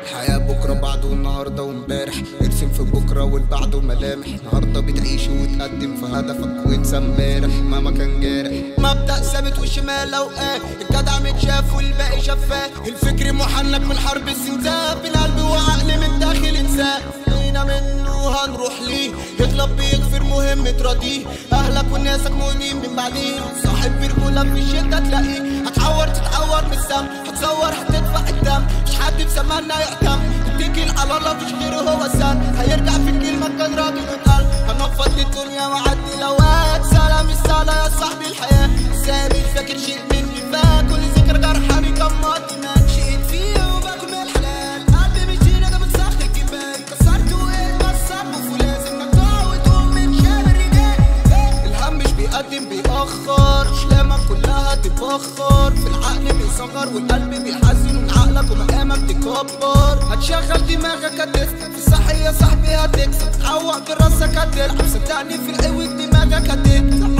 الحياة بكرة بعده النهاردة وامبارح ارسم في بكرة والبعده ملامح النهاردة بتعيش وتقدم في هدفك وانسى امبارح مهما كان جارح مبدأ ثابت وشمال اوقات الجدع متشاف والباقي شفاف الفكر محنك من حرب السنتاب بالقلب وعقل من داخل انسان لقينا منه هنروح ليه يغلب بيغفر مهم تراضيه اهلك وناسك مؤمنين من بعدين صاحب برجولك في الشدة تلاقيه هتعور تتعور من السم هتصور هتدفع الدم مش حد في زماننا يحكم اتكل على الله مفيش غيره هو السن هيرجع في الكلمة كان راضي واتقل هنفض للدنيا وعدي لوقت سلام السهلة يا صاحبي الحياة سامي فاكر شيء مني فات كل ذكر جرحاني كمات دماغ شقيت فيه وباكل من الحلال قلبي مش هنا ده بنسخ الجبال كسرت وايه كسرت وفولاذ انك تقع وتقوم من شاب الرجال الهم مش بيقدم بيأخر أحلامك كلها تتبخر في العقل بيصغر والقلب بيحزن من عقلك ومقامك تكبر هتشغل دماغك هتسكت في الصح يا صاحبي هتكسب تعوق براسك هتلعب صدقني في القوي دماغك هتكسب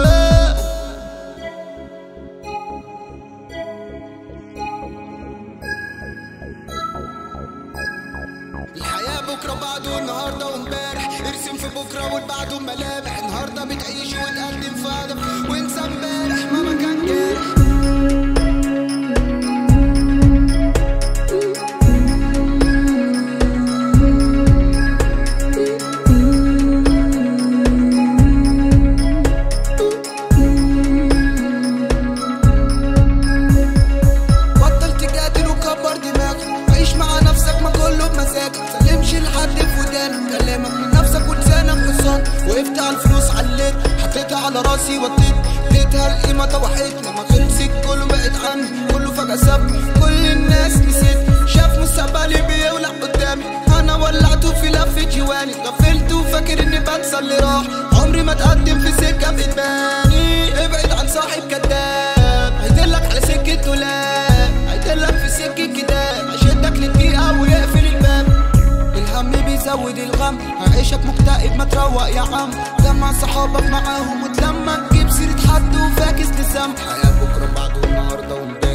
الحياة بكرة بعده النهاردة وامبارح ارسم في بكرة والبعده ملامح النهاردة بتعيش وتقدم في هدف وانسى امبارح مهما كان جارح بطل تجادل وكبر دماغك عيش مع نفسك ما كله بمزاجك سلمش لحد في ودانك كلامك من نفسك ولسانك حصان وقفت على الفلوس عليت حطيتها على راسي وطيت اديتها القيمة طوحت لما خلصت كله بعد عني كله فجأة سابني كل الناس نسيت شاف مستقبلي بيولع قدامي انا ولعته في لفة جواني غفلت وفاكر اني بنسى اللي راح عمري ما اتقدم في سكة بتباني ابعد عن صاحب كداب هيدلك على سكة ولاد هيدلك في سكة كداب هيشدك للدقيقة ويقفل الباب الهم بيزود الغم هعيشك مكتئب ما تروق يا عم جمع صحابك معاهم وتلمى تجيب سيرة حد وفاكس لسم حياة بكرة بعده النهاردة وامبارح